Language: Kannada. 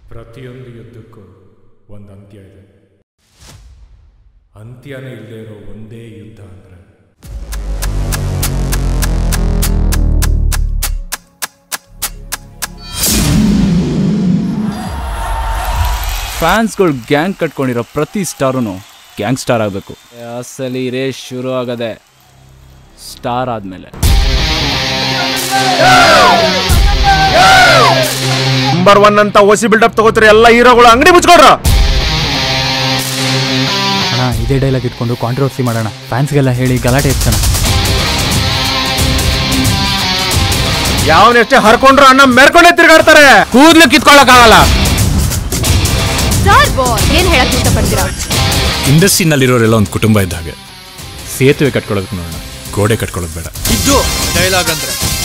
ಪ್ರತಿಯೊಂದು ಯುದ್ಧಕ್ಕೂ ಒಂದು ಅಂತ್ಯ ಇದೆ ಅಂತ್ಯನೇ ಇಲ್ಲದೆ ಇರೋ ಒಂದೇ ಯುದ್ಧ ಅಂದರೆ ಫ್ಯಾನ್ಸ್ಗಳು ಗ್ಯಾಂಗ್ ಕಟ್ಕೊಂಡಿರೋ ಪ್ರತಿ ಸ್ಟಾರೂ ಗ್ಯಾಂಗ್ ಸ್ಟಾರ್ ಆಗಬೇಕು ಅಸಲಿ ರೇಸ್ ಶುರು ಆಗದೆ ಸ್ಟಾರ್ ಆದಮೇಲೆ ನಂಬರ್ ಒನ್ ಅಂತ ಓಸಿ ಬಿಲ್ಡಪ್ ತಗೋತೀರಿ ಎಲ್ಲ ಹೀರೋಗಳು ಅಂಗಡಿ ಮುಚ್ಕೊಡ್ರ ಅಣ್ಣ ಇದೇ ಡೈಲಾಗ್ ಇಟ್ಕೊಂಡು ಕಾಂಟ್ರವರ್ಸಿ ಮಾಡೋಣ ಫ್ಯಾನ್ಸ್ಗೆಲ್ಲ ಹೇಳಿ ಗಲಾಟೆ ಎತ್ತೋಣ ಯಾವನೆಷ್ಟೇ ಹರ್ಕೊಂಡ್ರು ಅಣ್ಣ ಮೆರ್ಕೊಂಡೇ ತಿರ್ಗಾಡ್ತಾರೆ ಕೂದ್ಲು ಕಿತ್ಕೊಳ್ಳೋಕ್ಕಾಗಲ್ಲ ಸಾರ್ ಬಾಯ್ ಏನ್ ಹೇಳಕ್ ಇಷ್ಟಪಡ್ತೀರಾ ಇಂಡಸ್ಟ್ರಿನಲ್ಲಿರೋರೆಲ್ಲ ಒಂದು ಕುಟುಂಬ ಇದ್ದ ಹಾಗೆ ಸೇತುವೆ ಕಟ್ಕೊಳ್ಳೋದಕ್ಕೆ ನೋಡೋಣ ಗೋಡೆ ಕಟ್ಕೊಳ್ಳೋದು ಬೇಡ ಇದು ಡೈಲಾಗ್ ಅಂದ್ರೆ